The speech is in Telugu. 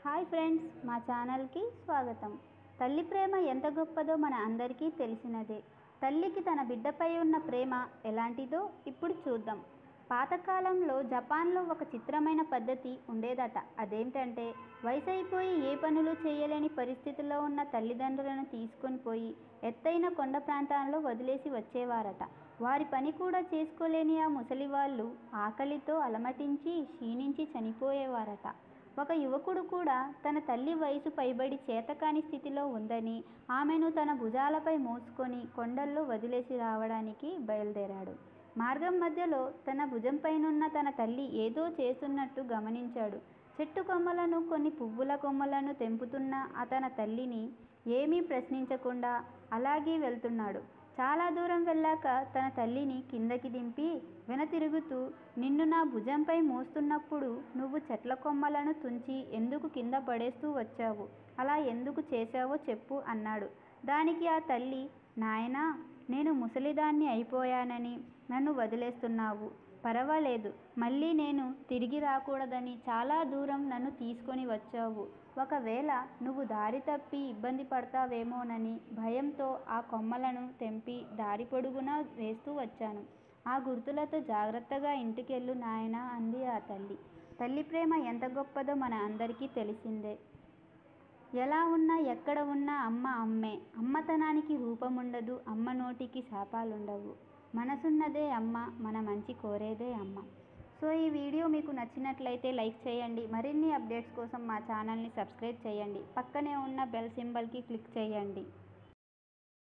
హాయ్ ఫ్రెండ్స్ మా ఛానల్కి స్వాగతం తల్లి ప్రేమ ఎంత గొప్పదో మన అందరికీ తెలిసినదే తల్లికి తన బిడ్డపై ఉన్న ప్రేమ ఎలాంటిదో ఇప్పుడు చూద్దాం పాతకాలంలో జపాన్లో ఒక చిత్రమైన పద్ధతి ఉండేదట అదేంటంటే వయసు అయిపోయి ఏ పనులు చేయలేని పరిస్థితిలో ఉన్న తల్లిదండ్రులను తీసుకొని పోయి ఎత్తైన కొండ ప్రాంతాల్లో వదిలేసి వచ్చేవారట వారి పని కూడా చేసుకోలేని ఆ ముసలి వాళ్ళు ఆకలితో అలమటించి క్షీణించి చనిపోయేవారట ఒక యువకుడు కూడా తన తల్లి వయసు పైబడి చేతకాని స్థితిలో ఉందని ఆమెను తన భుజాలపై మోసుకొని కొండల్లో వదిలేసి రావడానికి బయలుదేరాడు మార్గం మధ్యలో తన భుజంపైనున్న తన తల్లి ఏదో చేస్తున్నట్టు గమనించాడు చెట్టు కొమ్మలను కొన్ని పువ్వుల కొమ్మలను తెంపుతున్న అతన తల్లిని ఏమీ ప్రశ్నించకుండా అలాగే వెళ్తున్నాడు చాలా దూరం వెళ్ళాక తన తల్లిని కిందకి దింపి వెనతిరుగుతూ నిన్ను నా భుజంపై మోస్తున్నప్పుడు నువ్వు చెట్ల కొమ్మలను తుంచి ఎందుకు కింద పడేస్తూ వచ్చావు అలా ఎందుకు చేశావో చెప్పు అన్నాడు దానికి ఆ తల్లి నాయనా నేను ముసలిదాన్ని అయిపోయానని నన్ను వదిలేస్తున్నావు పర్వాలేదు మళ్ళీ నేను తిరిగి రాకూడదని చాలా దూరం నన్ను తీసుకొని వచ్చావు ఒకవేళ నువ్వు దారి తప్పి ఇబ్బంది పడతావేమోనని భయంతో ఆ కొమ్మలను తెంపి దారి పొడుగునా వేస్తూ వచ్చాను ఆ గుర్తులతో జాగ్రత్తగా ఇంటికెళ్ళు నాయనా అంది ఆ తల్లి తల్లి ప్రేమ ఎంత గొప్పదో మన అందరికీ తెలిసిందే ఎలా ఉన్నా ఎక్కడ ఉన్నా అమ్మ అమ్మే అమ్మతనానికి రూపముండదు అమ్మ నోటికి శాపాలుండవు మనసున్నదే అమ్మ మన మంచి కోరేదే అమ్మ సో ఈ వీడియో మీకు నచ్చినట్లయితే లైక్ చేయండి మరిన్ని అప్డేట్స్ కోసం మా ఛానల్ని సబ్స్క్రైబ్ చేయండి పక్కనే ఉన్న బెల్ సింబల్కి క్లిక్ చేయండి